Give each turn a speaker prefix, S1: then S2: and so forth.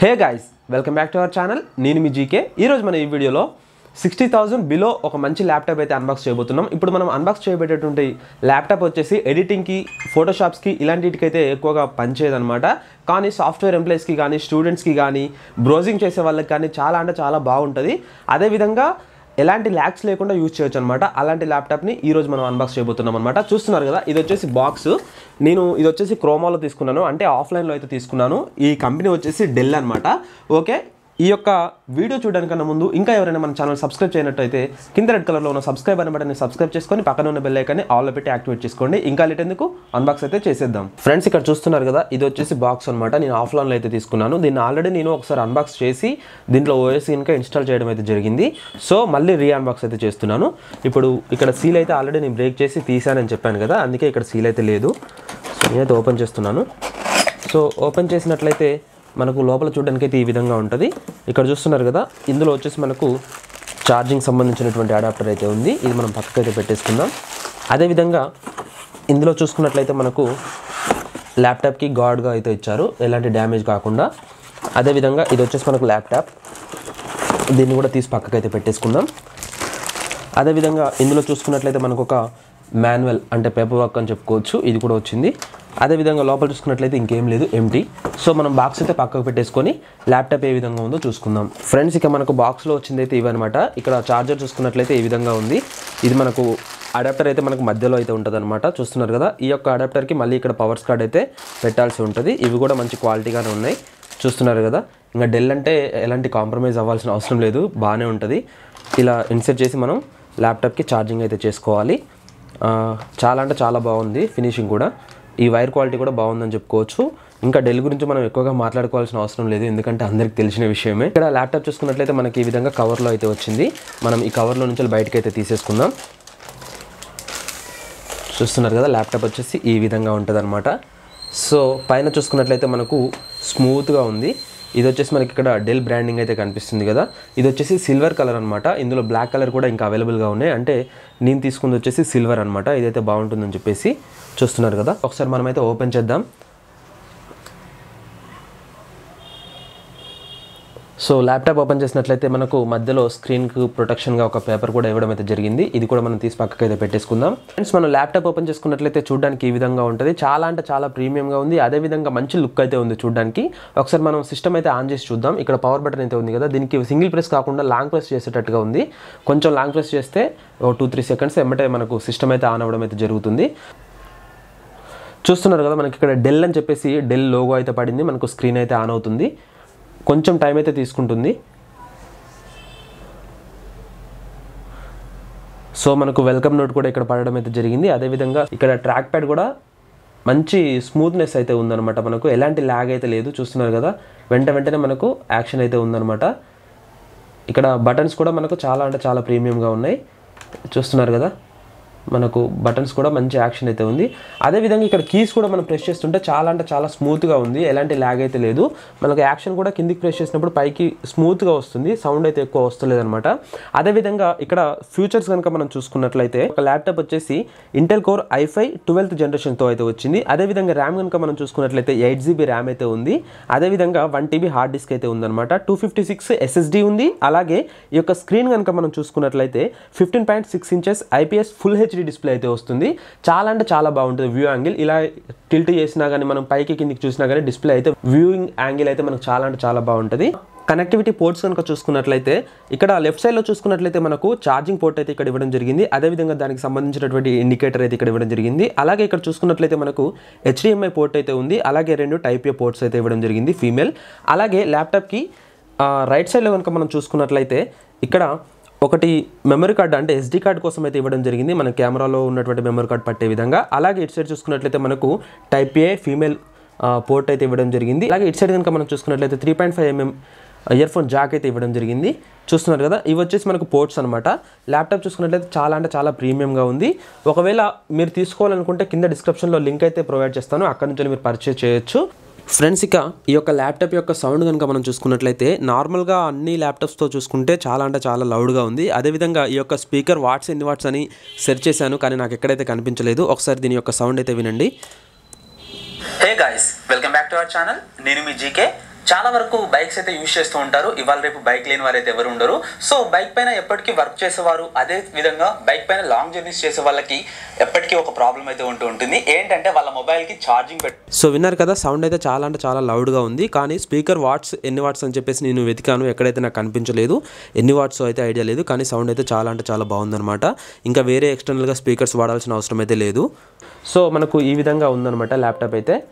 S1: hey guys welcome back to our channel నేను మీ GK ఈరోజు మన ఈ వీడియోలో సిక్స్టీ థౌసండ్ బిలో ఒక మంచి ల్యాప్టాప్ అయితే అన్బాక్స్ చేయబోతున్నాం ఇప్పుడు మనం అన్బాక్స్ చేయబెట్టేటువంటి ల్యాప్టాప్ వచ్చేసి ఎడిటింగ్కి ఫోటోషాప్స్కి ఇలాంటికైతే ఎక్కువగా పనిచేయదనమాట కానీ సాఫ్ట్వేర్ ఎంప్లాయీస్కి కానీ స్టూడెంట్స్కి కానీ బ్రౌజింగ్ చేసే వాళ్ళకి కానీ చాలా అంటే చాలా బాగుంటుంది అదేవిధంగా ఎలాంటి ల్యాక్స్ లేకుండా యూజ్ చేయొచ్చు అనమాట అలాంటి ల్యాప్టాప్ని ఈ రోజు మనం అన్బాక్స్ చేయబోతున్నాం అనమాట చూస్తున్నారు కదా ఇది వచ్చేసి బాక్స్ నేను ఇది వచ్చేసి క్రోమాలో తీసుకున్నాను అంటే ఆఫ్లైన్లో అయితే తీసుకున్నాను ఈ కంపెనీ వచ్చేసి డెల్ అనమాట ఓకే ఈ యొక్క వీడియో చూడడానికన్నా ముందు ఇంకా ఎవరైనా మన ఛానల్ సబ్స్క్రైబ్ చేయనట్టయితే కింద రెడ్ కలర్లో ఉన్న సబ్స్క్రైబ్ అనే బటన్ని సబ్స్క్రైబ్ చేసుకొని పక్కన ఉన్న బెల్ ఐకాన్ని ఆల్లో పెట్టి యాక్టివేట్ చేసుకోండి ఇంకా లేట్ ఎందుకు అన్బాక్స్ అయితే చేసేద్దాం ఫ్రెండ్స్ ఇక్కడ చూస్తున్నారు కదా ఇది వచ్చేసి బాక్స్ అనమాట నేను ఆఫ్లైన్లో అయితే తీసుకున్నాను దీన్ని ఆల్రెడీ నేను ఒకసారి అన్బాక్స్ చేసి దీంట్లో ఓఎస్ ఇంకా ఇన్స్టాల్ చేయడం అయితే జరిగింది సో మళ్ళీ రీ అన్బాక్స్ అయితే చేస్తున్నాను ఇప్పుడు ఇక్కడ సీల్ అయితే ఆల్రెడీ నేను బ్రేక్ చేసి తీసానని చెప్పాను కదా అందుకే ఇక్కడ సీల్ అయితే లేదు సో నేనైతే ఓపెన్ చేస్తున్నాను సో ఓపెన్ చేసినట్లయితే మనకు లోపల చూడడానికి అయితే ఈ విధంగా ఉంటుంది ఇక్కడ చూస్తున్నారు కదా ఇందులో వచ్చేసి మనకు ఛార్జింగ్ సంబంధించినటువంటి అడాప్టర్ అయితే ఉంది ఇది మనం పక్కకు అయితే పెట్టేసుకుందాం అదేవిధంగా ఇందులో చూసుకున్నట్లయితే మనకు ల్యాప్టాప్కి గాడ్గా అయితే ఇచ్చారు ఎలాంటి డ్యామేజ్ కాకుండా అదేవిధంగా ఇది వచ్చేసి మనకు ల్యాప్టాప్ దీన్ని కూడా తీసి పక్కకు అయితే పెట్టేసుకుందాం అదేవిధంగా ఇందులో చూసుకున్నట్లయితే మనకు ఒక మాన్యువల్ అంటే పేపర్ వర్క్ అని చెప్పుకోవచ్చు ఇది కూడా వచ్చింది అదేవిధంగా లోపల చూసుకున్నట్లయితే ఇంకేం లేదు ఎంటీ సో మనం బాక్స్ అయితే పక్కకు పెట్టేసుకొని ల్యాప్టాప్ ఏ విధంగా ఉందో చూసుకుందాం ఫ్రెండ్స్ ఇక మనకు బాక్స్లో వచ్చింది అయితే ఇవన్నమాట ఇక్కడ చార్జర్ చూసుకున్నట్లయితే ఈ విధంగా ఉంది ఇది మనకు అడాప్టర్ అయితే మనకు మధ్యలో అయితే ఉంటుంది అనమాట చూస్తున్నారు కదా ఈ యొక్క అడాప్టర్కి మళ్ళీ ఇక్కడ పవర్స్ కార్డ్ అయితే పెట్టాల్సి ఉంటుంది ఇవి కూడా మంచి క్వాలిటీగానే ఉన్నాయి చూస్తున్నారు కదా ఇంకా డెల్ అంటే ఎలాంటి కాంప్రమైజ్ అవ్వాల్సిన అవసరం లేదు బాగానే ఉంటుంది ఇలా ఇన్సెట్ చేసి మనం ల్యాప్టాప్కి ఛార్జింగ్ అయితే చేసుకోవాలి ఆ, చాలా అంటే చాలా బాగుంది ఫినిషింగ్ కూడా ఈ వైర్ క్వాలిటీ కూడా బాగుందని చెప్పుకోవచ్చు ఇంకా డెల్ గురించి మనం ఎక్కువగా మాట్లాడుకోవాల్సిన అవసరం లేదు ఎందుకంటే అందరికి తెలిసిన విషయమే ఇక్కడ ల్యాప్టాప్ చూసుకున్నట్లయితే మనకి ఈ విధంగా కవర్లో అయితే వచ్చింది మనం ఈ కవర్లో నుంచి బయటకి అయితే తీసేసుకుందాం చూస్తున్నారు కదా ల్యాప్టాప్ వచ్చేసి ఈ విధంగా ఉంటుంది అనమాట సో పైన చూసుకున్నట్లయితే మనకు స్మూత్గా ఉంది ఇది వచ్చేసి మనకి ఇక్కడ డెల్ బ్రాండింగ్ అయితే కనిపిస్తుంది కదా ఇది వచ్చేసి సిల్వర్ కలర్ అనమాట ఇందులో బ్లాక్ కలర్ కూడా ఇంకా అవైలబుల్గా ఉన్నాయి అంటే నేను తీసుకుంది వచ్చేసి సిల్వర్ అనమాట ఇదైతే బాగుంటుందని చెప్పేసి చూస్తున్నారు కదా ఒకసారి మనమైతే ఓపెన్ చేద్దాం సో ల్యాప్టాప్ ఓపెన్ చేసినట్లయితే మనకు మధ్యలో స్క్రీన్కి ప్రొటెక్షన్గా ఒక పేపర్ కూడా ఇవ్వడం అయితే జరిగింది ఇది కూడా మనం తీసి పక్కకి అయితే పెట్టేసుకుందాం ఫ్రెండ్స్ మనం ల్యాప్టాప్ ఓపెన్ చేసుకున్నట్లయితే చూడడానికి ఈ విధంగా ఉంటుంది చాలా అంటే చాలా ప్రీమియంగా ఉంది అదే విధంగా మంచి లుక్ అయితే ఉంది చూడడానికి ఒకసారి మనం సిస్టమ్ అయితే ఆన్ చేసి చూద్దాం ఇక్కడ పవర్ బటన్ అయితే ఉంది కదా దీనికి సింగిల్ ప్రెస్ కాకుండా లాంగ్ ప్రెస్ చేసేటట్టుగా ఉంది కొంచెం లాంగ్ ప్రెస్ చేస్తే ఓ టూ త్రీ సెకండ్స్ ఎమ్మటే మనకు సిస్టమ్ అయితే ఆన్ అవ్వడం అయితే జరుగుతుంది చూస్తున్నారు కదా మనకి ఇక్కడ డెల్ అని చెప్పేసి డెల్ లోగో అయితే పడింది మనకు స్క్రీన్ అయితే ఆన్ అవుతుంది కొంచెం టైం అయితే తీసుకుంటుంది సో మనకు వెల్కమ్ నోట్ కూడా ఇక్కడ పడడం అయితే జరిగింది అదేవిధంగా ఇక్కడ ట్రాక్ ప్యాడ్ కూడా మంచి స్మూత్నెస్ అయితే ఉందన్నమాట మనకు ఎలాంటి ల్యాగ్ అయితే లేదు చూస్తున్నారు కదా వెంట వెంటనే మనకు యాక్షన్ అయితే ఉందన్నమాట ఇక్కడ బటన్స్ కూడా మనకు చాలా అంటే చాలా ప్రీమియంగా ఉన్నాయి చూస్తున్నారు కదా మనకు బటన్స్ కూడా మంచి యాక్షన్ అయితే ఉంది అదేవిధంగా ఇక్కడ కీస్ కూడా మనం ప్రెస్ చేస్తుంటే చాలా అంటే చాలా స్మూత్గా ఉంది ఎలాంటి ల్యాగ్ అయితే లేదు మనకు యాక్షన్ కూడా కిందికి ప్రెస్ చేసినప్పుడు పైకి స్మూత్గా వస్తుంది సౌండ్ అయితే ఎక్కువ వస్తలేదు అనమాట అదేవిధంగా ఇక్కడ ఫ్యూచర్స్ కనుక మనం చూసుకున్నట్లయితే ఒక ల్యాప్టాప్ వచ్చేసి ఇంటెల్ కోర్ ఐఫై ట్వెల్త్ జనరేషన్తో అయితే వచ్చింది అదేవిధంగా ర్యామ్ కనుక మనం చూసుకున్నట్లయితే ఎయిట్ జీబీ ర్యామ్ అయితే ఉంది అదేవిధంగా వన్ టీబీ హార్డ్ డిస్క్ అయితే ఉందన్నమాట టూ ఫిఫ్టీ సిక్స్ ఎస్ఎస్డి ఉంది అలాగే ఈ యొక్క స్క్రీన్ కనుక మనం చూసుకున్నట్లయితే fifteen point six inches IPS full HD display అయితే వస్తుంది చాలా అంటే చాలా బాగుంటుంది వ్యూ యాంగిల్ ఇలా టిల్ట్ చేసినా కానీ మనం పైకి కిందికి చూసినా కానీ డిస్ప్లే అయితే వ్యూయింగ్ యాంగిల్ అయితే మనకు చాలా అంటే చాలా బాగుంటుంది కనెక్టివిటీ పోర్ట్స్ కనుక చూసుకున్నట్లయితే ఇక్కడ లెఫ్ట్ సైడ్లో చూసుకున్నట్లయితే మనకు ఛార్జింగ్ పోర్ట్ అయితే ఇక్కడ ఇవ్వడం జరిగింది అదేవిధంగా దానికి సంబంధించినటువంటి ఇండికేటర్ అయితే ఇక్కడ ఇవ్వడం జరిగింది అలాగే ఇక్కడ చూసుకున్నట్లయితే మనకు హెచ్డిఎంఐ పోర్ట్ అయితే ఉంది అలాగే రెండు టైప్ ఏ పోర్ట్స్ అయితే ఇవ్వడం జరిగింది ఫీమేల్ అలాగే ల్యాప్టాప్కి రైట్ సైడ్లో కనుక మనం చూసుకున్నట్లయితే ఇక్కడ ఒకటి మెమరీ కార్డ్ అంటే ఎస్డి కార్డ్ కోసం అయితే ఇవ్వడం జరిగింది మన కెమెరాలో ఉన్నటువంటి మెమరీ కార్డ్ పట్టే విధంగా అలాగే ఇటు సైడ్ చూసుకున్నట్లయితే మనకు టైప్ ఏ ఫీమేల్ పోర్ట్ అయితే ఇవ్వడం జరిగింది అలాగే ఇటు సైడ్ కనుక మనం చూసుకున్నట్లయితే three point five mm earphone jack అయితే ఇవ్వడం జరిగింది చూస్తున్నారు కదా ఇవి వచ్చేసి మనకు పోర్ట్స్ అనమాట ల్యాప్టాప్ చూసుకున్నట్లయితే చాలా అంటే చాలా ప్రీమియంగా ఉంది ఒకవేళ మీరు తీసుకోవాలనుకుంటే కింద డిస్క్రిప్షన్లో లింక్ అయితే ప్రొవైడ్ చేస్తాను అక్కడ నుంచి మీరు పర్చేస్ చేయొచ్చు ఫ్రెండ్స్ ఇక ఈ యొక్క ల్యాప్టాప్ యొక్క సౌండ్ కనుక మనం చూసుకున్నట్లయితే నార్మల్గా అన్ని ల్యాప్టాప్స్తో చూసుకుంటే చాలా అంటే చాలా లౌడ్గా ఉంది అదేవిధంగా ఈ యొక్క స్పీకర్ వాట్స్ ఎన్ని వాట్స్ అని సెర్చ్ చేశాను కానీ నాకు ఎక్కడైతే కనిపించలేదు ఒకసారి దీని యొక్క సౌండ్ అయితే వినండి
S2: hey guys welcome back to our channel నేను మీ జీకే చాలా వరకు బైక్స్ అయితే యూజ్ చేస్తూ ఉంటారు ఇవాళ రేపు బైక్ లేని వారు అయితే ఎవరు ఉండరు సో బైక్ పైన ఎప్పటికీ వర్క్ చేసేవారు అదే విధంగా బైక్ పైన లాంగ్ జర్నీస్ చేసే వాళ్ళకి ఎప్పటికీ ఒక ప్రాబ్లం అయితే ఉంటూ ఉంటుంది ఏంటంటే వాళ్ళ మొబైల్కి ఛార్జింగ్ పెట్
S1: సో విన్నారు కదా సౌండ్ అయితే చాలా అంటే చాలా లౌడ్గా ఉంది కానీ స్పీకర్ వాట్స్ ఎన్ని వాట్స్ అని చెప్పేసి నేను వెతికాను ఎక్కడైతే నాకు కనిపించలేదు ఎన్ని వాట్స్ అయితే ఐడియా లేదు కానీ సౌండ్ అయితే చాలా అంటే చాలా బాగుందన్నమాట ఇంకా వేరే ఎక్స్టర్నల్గా స్పీకర్స్ వాడాల్సిన అవసరం అయితే లేదు సో మనకు ఈ విధంగా ఉందన్నమాట ల్యాప్టాప్ అయితే